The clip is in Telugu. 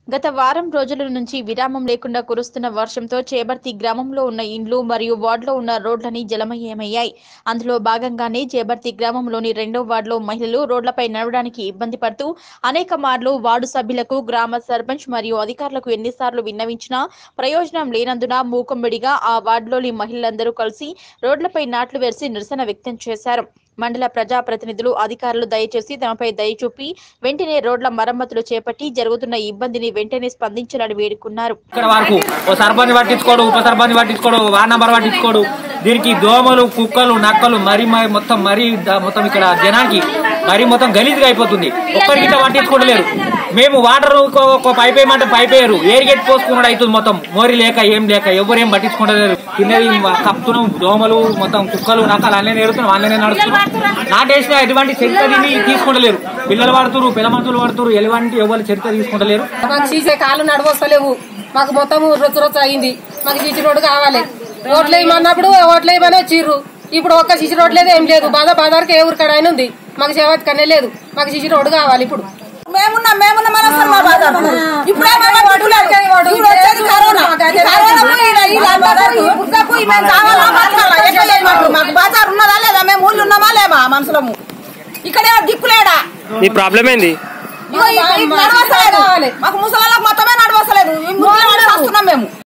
గత వారం రోజుల నుంచి విరామం లేకుండా కురుస్తున్న వర్షంతో చేబర్తి గ్రామంలో ఉన్న ఇండ్లు మరియు వార్డులో ఉన్న రోడ్లని జలమయమయ్యాయి అందులో భాగంగానే చేబర్తి గ్రామంలోని రెండో వార్డులో మహిళలు రోడ్లపై నడవడానికి ఇబ్బంది పడుతూ అనేక మార్లు వార్డు సభ్యులకు గ్రామ సర్పంచ్ మరియు అధికారులకు ఎన్నిసార్లు విన్నవించినా ప్రయోజనం లేనందున మూకుమ్మడిగా ఆ వార్డులోని మహిళలందరూ కలిసి రోడ్లపై నాట్లు వేసి నిరసన వ్యక్తం చేశారు మండల ప్రజాప్రతినిధులు అధికారులు దయచేసి తమపై దయ చూపి వెంటనే రోడ్ల మరమ్మతులు చేపట్టి జరుగుతున్న ఇబ్బందిని వెంటనే స్పందించాలని వేడుకున్నారు ఇక్కడ వరకు ఓ సర్పంచ్ పట్టించుకోడు ఉప సర్పంచ్ పట్టించుకోడు వార్డ్ నంబర్ పట్టించుకోడు దీనికి దోమలు కుక్కలు నక్కలు మరి మరి మొత్తం మరి ద- మొత్తం ఇక్కడ జనానికి మరి మొత్తం గలీజ్గా అయిపోతుంది ఒక్కరికి ఇట్లా పట్టించుకోవట్లేరు మేము వాటర్ ఒక- ఒక పైప్ వేయమంటే పైప్ వేయరు ఏరిగేట్ పోసుకున్నాడు అవుతుంది మొత్తం మోరి లేక ఏం లేక ఎవరు ఏం పట్టించుకోవట్లేరు తిన్నది కప్పుతున్నాం దోమలు మొత్తం కుక్కలు నక్కలు అన్నీ నేడుతున్నాం అన్నీ నడుస్తున్నాం నాటేసిన ఎటువంటి చరిత్ర దీన్ని తీసుకుంటలేరు పిల్లలు పడుతున్నారు పిల్ల మనుషులు పడుతున్నారు ఎలాంటి ఎవరు చరిత్ర తీసుకుంటలేరు మాకు చీసే కాళ్ళు నడవస్తలేవు మాకు మొత్తం రొచ్చ రొచ్చ అయింది మాకు సిసి రోడ్డు కావాలి ఓట్లు వేయమన్నప్పుడు ఓట్లు వేయమని వచ్చిర్రు ఇప్పుడు ఒక్క సిసి రోడ్ లేదు ఏం లేదు బాధ బాధారికి ఏ ఊరికాడ అయినా ఉంది మాకు సేవతి కనే లేదు మాకు సిసి రోడ్డు కావాలి ఇప్పుడు మేమున్నాం మేమున్నాం అని వస్తారు మా బాధ ఇప్పుడే మేము పట్టులేదు ఇప్పుడు వచ్చేది కరోనా ఈ కరోనాకు ఈడ ఈ లందకు, ఈ బుక్కకు ఈ మేము కావాలా బతకాలా ఎట్లా చేయమంటారు మాకు బాజార్ ఉన్నదా లేదా మేము ఊళ్ళు ఉన్నామా లేమా మనుషులము ఇక్కడే దిక్కులేడా మీ ప్రాబ్లం ఏంది ఇగో ఈ- ఈ నడవస్తలేదు మాకు ముసలాళ్ళకు మొత్తమే నడవస్తలేదు ఈ ముసలి నడిచి వస్తున్నాం మేము